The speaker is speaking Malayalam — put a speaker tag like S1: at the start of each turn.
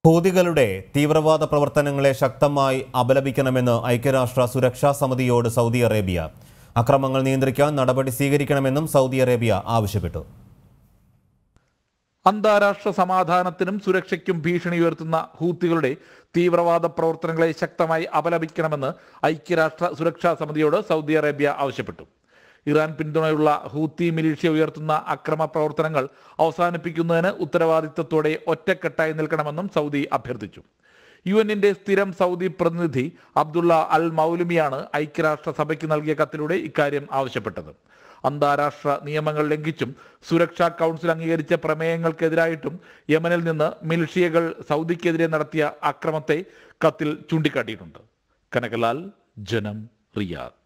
S1: ഹൂതികളുടെ തീവ്രവാദ പ്രവർത്തനങ്ങളെ ശക്തമായി അപലപിക്കണമെന്ന് ഐക്യരാഷ്ട്ര സുരക്ഷാ സമിതിയോട് സൗദി അറേബ്യ അക്രമങ്ങൾ നിയന്ത്രിക്കാൻ നടപടി സ്വീകരിക്കണമെന്നും സൗദി അറേബ്യ ആവശ്യപ്പെട്ടു
S2: അന്താരാഷ്ട്ര സമാധാനത്തിനും സുരക്ഷയ്ക്കും ഭീഷണി ഉയർത്തുന്ന ഹൂത്തികളുടെ തീവ്രവാദ പ്രവർത്തനങ്ങളെ ശക്തമായി അപലപിക്കണമെന്ന് ഐക്യരാഷ്ട്ര സുരക്ഷാ സമിതിയോട് സൗദി അറേബ്യ ആവശ്യപ്പെട്ടു ഇറാൻ പിന്തുണയുള്ള ഹൂത്തി മിലീഷ്യ ഉയർത്തുന്ന അക്രമ പ്രവർത്തനങ്ങൾ അവസാനിപ്പിക്കുന്നതിന് ഉത്തരവാദിത്തത്തോടെ ഒറ്റക്കെട്ടായി നിൽക്കണമെന്നും സൗദി അഭ്യർത്ഥിച്ചു യു എന്നിന്റെ സ്ഥിരം സൗദി പ്രതിനിധി അബ്ദുള്ള അൽ മൗലുമിയാണ് ഐക്യരാഷ്ട്ര സഭയ്ക്ക് നൽകിയ കത്തിലൂടെ ഇക്കാര്യം ആവശ്യപ്പെട്ടത് അന്താരാഷ്ട്ര നിയമങ്ങൾ ലംഘിച്ചും സുരക്ഷാ കൗൺസിൽ അംഗീകരിച്ച പ്രമേയങ്ങൾക്കെതിരായിട്ടും യമനിൽ നിന്ന് മിലിഷ്യകൾ സൗദിക്കെതിരെ നടത്തിയ അക്രമത്തെ കത്തിൽ ചൂണ്ടിക്കാട്ടിയിട്ടുണ്ട് കനകലാൽ ജനം റിയാദ്